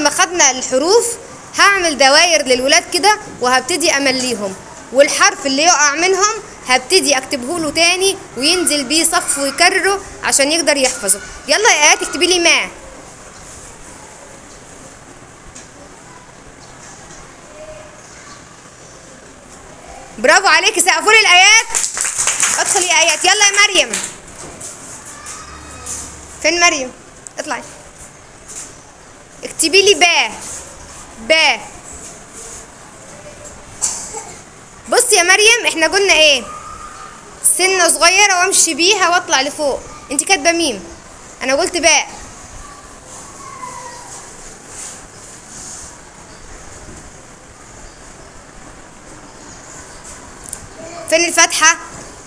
ما خدنا الحروف هعمل دواير للولاد كده وهبتدي امليهم والحرف اللي يقع منهم هبتدي اكتبه له تاني وينزل بيه صف ويكرره عشان يقدر يحفظه يلا يا ايات اكتبي لي ما برافو عليكي سقفوا لي الايات ادخلي يا ايات يلا يا مريم فين مريم اطلعي اكتبي لي با با بصي يا مريم احنا قلنا ايه سنه صغيره وامشي بيها واطلع لفوق انت كاتبه ميم انا قلت باء فين الفتحه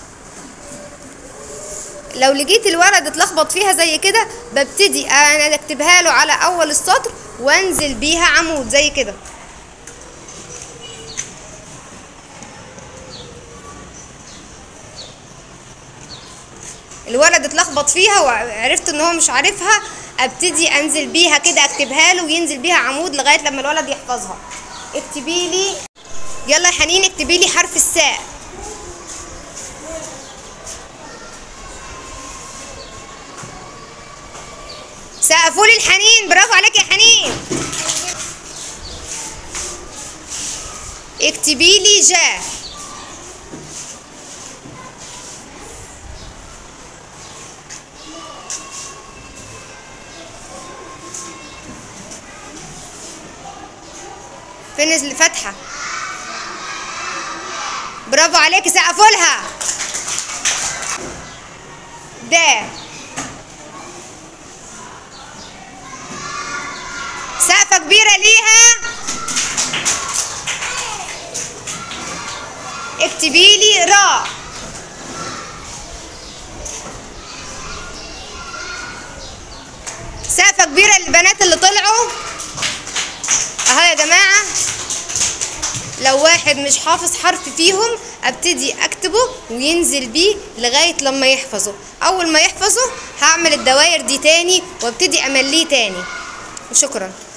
لو لقيت الولد اتلخبط فيها زي كده ببتدي انا اكتبها له على اول السطر وانزل بيها عمود زي كده الولد اتلخبط فيها وعرفت ان هو مش عارفها ابتدي انزل بيها كده اكتبها له وينزل بيها عمود لغايه لما الولد يحفظها اكتبي لي يلا يا حنين اكتبي لي حرف الساء سقفوا لي الحنين برافو عليك يا حنين اكتبي لي جا فين الفتحة برافو عليكي سقفوا لها ده سقفة كبيرة ليها اكتبي لي راء سقفة كبيرة للبنات اللي طلعوا اهو يا جماعة لو واحد مش حافظ حرف فيهم ابتدي اكتبه وينزل بيه لغاية لما يحفظه اول ما يحفظه هعمل الدواير دي تاني وابتدي امليه تاني وشكرا